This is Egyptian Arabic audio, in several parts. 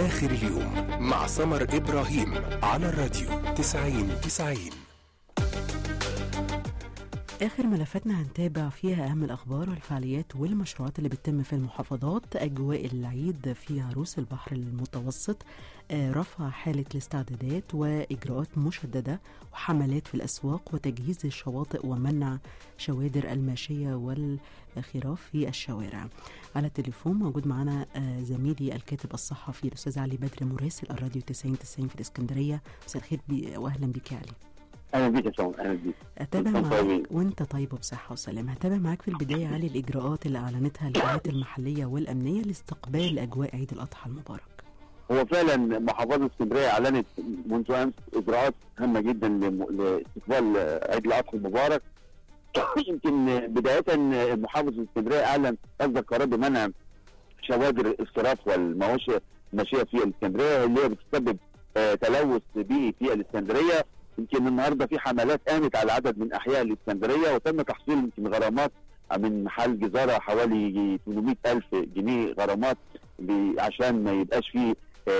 آخر اليوم مع سمر إبراهيم على الراديو 90 90 آخر ملفاتنا هنتابع فيها أهم الأخبار والفعاليات والمشروعات اللي بتتم في المحافظات أجواء العيد في عروس البحر المتوسط آه، رفع حالة الاستعدادات وإجراءات مشددة وحملات في الأسواق وتجهيز الشواطئ ومنع شوادر الماشية والخراف في الشوارع على التليفون موجود معنا آه، زميلي الكاتب الصحفي الأستاذ علي بدر مراسل الراديو 90 90 في الإسكندرية مساء الخير بي- وأهلا بك يا علي اهلا بيك يا سمر اهلا بيك اتابع وانتم معاك طيبين. وانت طيب وبصحه وسلامه هتابع معاك في البدايه علي الاجراءات اللي اعلنتها الجهات المحليه والامنيه لاستقبال اجواء عيد الاضحى المبارك هو فعلا محافظه اسكندريه اعلنت منذ امس اجراءات هامه جدا لم- لاستقبال عيد الاضحى المبارك يمكن بدايه محافظ اسكندريه اعلن اصدر قرار بمنع شوادر الصراف والمواشي الماشيه في الاسكندريه اللي هي بتسبب آه، تلوث بيئي في الاسكندريه يمكن النهارده في حملات قامت على عدد من احياء الاسكندريه وتم تحصيل يمكن غرامات من محل جزاره حوالي 800 الف جنيه غرامات ب- عشان ما يبقاش فيه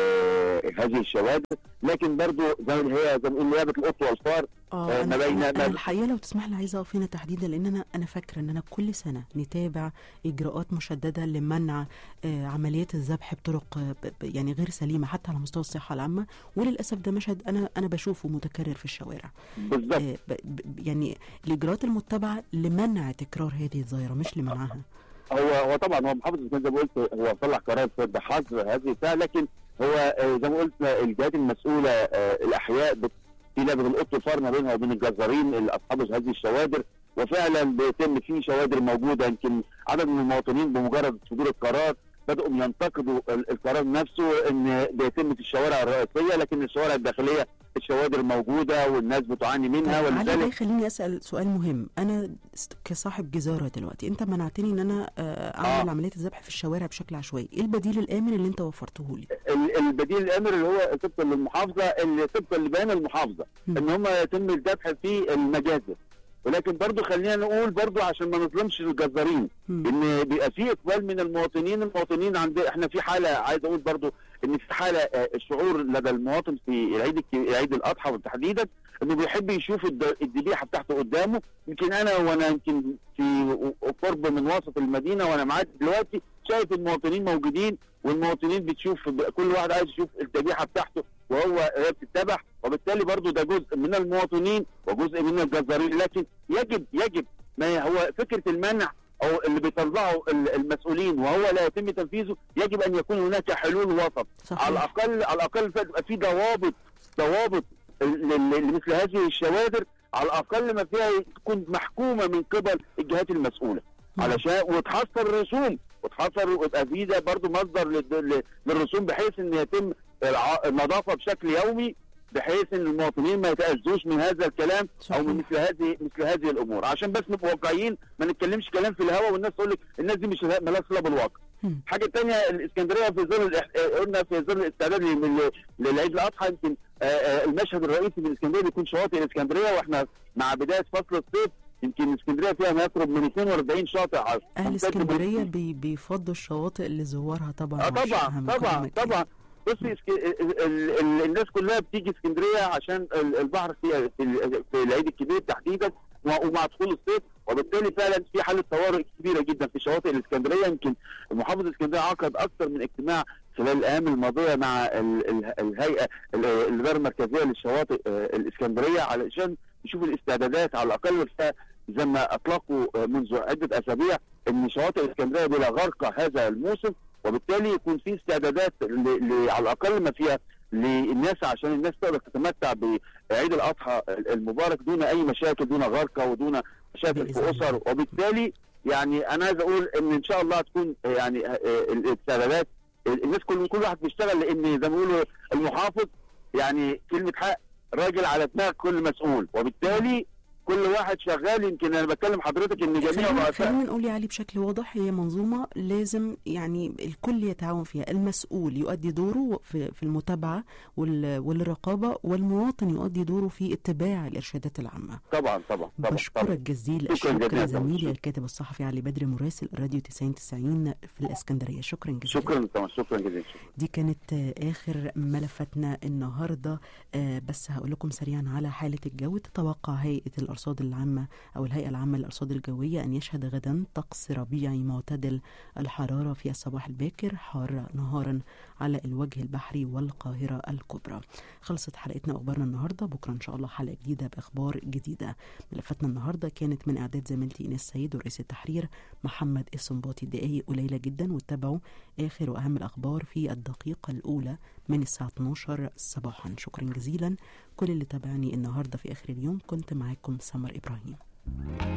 آه هذه الشوادر لكن برضو زي ما هي زي ما بنقول لعبه القط والفار اه آه، انا, ما بين- أنا, ما- أنا الحقيقه لو تسمح لي عايزه اقف هنا تحديدا لان انا انا فاكره ان انا كل سنه نتابع اجراءات مشدده لمنع آه عمليات الذبح بطرق آه ب- ب- يعني غير سليمه حتى على مستوى الصحه العامه وللاسف ده مشهد انا انا بشوفه متكرر في الشوارع بالظبط آه ب- ب- يعني الاجراءات المتبعه لمنع تكرار هذه الظاهره مش لمنعها هو هو طبعا هو محافظ اسكندريه زي ما قلت هو طلع قرار في بحظر هذه الساعه لكن هو آه، زي ما قلت الجهات المسؤوله آه، الاحياء بت- في لعبه القط والفار ما بينها وبين الجزارين اللي اصحاب هذه الشوادر وفعلا بيتم في شوادر موجوده يمكن عدد من المواطنين بمجرد صدور القرار بدأوا ينتقدوا ال- القرار نفسه ان بيتم في الشوارع الرئيسيه لكن الشوارع الداخليه الشوادر موجوده والناس بتعاني منها طيب علي ده ولذلك يخليني اسال سؤال مهم انا س- كصاحب جزاره دلوقتي انت منعتني ان انا آه، اعمل آه. عمليه الذبح في الشوارع بشكل عشوائي ايه البديل الامن اللي انت وفرته لي ال- البديل الامر اللي هو طبقا للمحافظه اللي طبقا لبيان المحافظه مم. ان هم يتم الذبح في المجازر ولكن برضو خلينا نقول برضو عشان ما نظلمش الجزارين مم. ان بيبقى في اقبال من المواطنين المواطنين عند احنا في حاله عايز اقول برضو ان في حاله آه، الشعور لدى المواطن في العيد الك- عيد الاضحى تحديدا انه بيحب يشوف الد- الذبيحه بتاعته قدامه يمكن انا وانا يمكن في قرب من وسط المدينه وانا معدي دلوقتي شايف المواطنين موجودين والمواطنين بتشوف ب- كل واحد عايز يشوف الذبيحه بتاعته وهو هي بتتذبح وبالتالي برضو ده جزء من المواطنين وجزء من الجزارين لكن يجب يجب ما هو فكره المنع او اللي بيطلعه ال- المسؤولين وهو لا يتم تنفيذه يجب ان يكون هناك حلول وسط صحيح. على الاقل على الاقل يبقى في ضوابط ضوابط ل- ل- لمثل هذه الشوادر على الاقل ما فيها تكون محكومه من قبل الجهات المسؤوله مم. علشان وتحصل رسوم وتحصل ويبقى في ده برضه مصدر لل- ل- للرسوم بحيث ان يتم الع- النظافه بشكل يومي بحيث ان المواطنين ما يتاذوش من هذا الكلام او من صحيح. مثل هذه مثل هذه الامور عشان بس نبقى واقعيين ما نتكلمش كلام في الهواء والناس تقول لك الناس دي مش مالهاش صله بالواقع مم. حاجه تانية الاسكندريه في ظل الإح- آه، قلنا في ظل الاستعداد لل- للعيد الاضحى يمكن آه، آه، المشهد الرئيسي في الاسكندريه بيكون شواطئ الاسكندريه واحنا مع بدايه فصل الصيف يمكن اسكندريه فيها ما يقرب من 42 شاطئ على اهل أمتد اسكندريه من- بي بيفضوا الشواطئ لزوارها طبعا اه طبعا وعشاقها من كل طبعا مكان. طبعا بصي اسك... ال... ال... ال... الناس كلها بتيجي اسكندريه عشان ال- البحر في في, ال- في العيد الكبير تحديدا و- ومع دخول الصيف وبالتالي فعلا في حاله طوارئ كبيره جدا في شواطئ الاسكندريه يمكن محافظ اسكندريه عقد اكثر من اجتماع خلال الايام الماضيه مع ال... ال... الهيئه ال- الاداره المركزيه للشواطئ آه، الاسكندريه علشان يشوفوا الاستعدادات على الاقل فيها زي ما اطلقوا آه، منذ عده اسابيع ان شواطئ الاسكندريه بلا غرق هذا الموسم وبالتالي يكون في استعدادات ل... ل... على الاقل ما فيها للناس عشان الناس تقدر تتمتع بعيد الاضحى المبارك دون اي مشاكل دون غرقه ودون مشاكل بإذن في اسر وبالتالي يعني انا عايز اقول ان ان شاء الله تكون يعني آه، الاستعدادات الناس كل كل واحد بيشتغل لان زي ما بيقولوا المحافظ يعني كلمه حق راجل على دماغ كل مسؤول وبالتالي كل واحد شغال يمكن انا بكلم حضرتك ان جميع خلينا رؤساء خلينا نقول يا علي بشكل واضح هي منظومة لازم يعني الكل يتعاون فيها المسؤول يؤدي دوره في, في المتابعة وال- والرقابة والمواطن يؤدي دوره في اتباع الإرشادات العامة طبعا طبعا طبعا بشكرك طبعا جزيل شكراً الشكر جزيلاً. زميلي الكاتب الصحفي علي بدر مراسل راديو 90 90 في الإسكندرية شكرا جزيلا شكرا طبعا شكرا جزيلا دي كانت آه، آخر ملفاتنا النهاردة آه، بس هقول لكم سريعا على حالة الجو تتوقع هيئة الأرصاد العامة أو الهيئة العامة للأرصاد الجوية أن يشهد غدا طقس ربيعي معتدل الحرارة في الصباح الباكر حار نهارا على الوجه البحري والقاهرة الكبرى خلصت حلقتنا أخبارنا النهاردة بكرة إن شاء الله حلقة جديدة بأخبار جديدة ملفاتنا النهاردة كانت من إعداد زميلتي إيناس سيد ورئيس التحرير محمد السنباطي دقايق قليلة جدا واتبعوا آخر وأهم الأخبار في الدقيقة الأولى من الساعة 12 صباحا شكرا جزيلا كل اللي تابعني النهاردة في آخر اليوم كنت معاكم سمر إبراهيم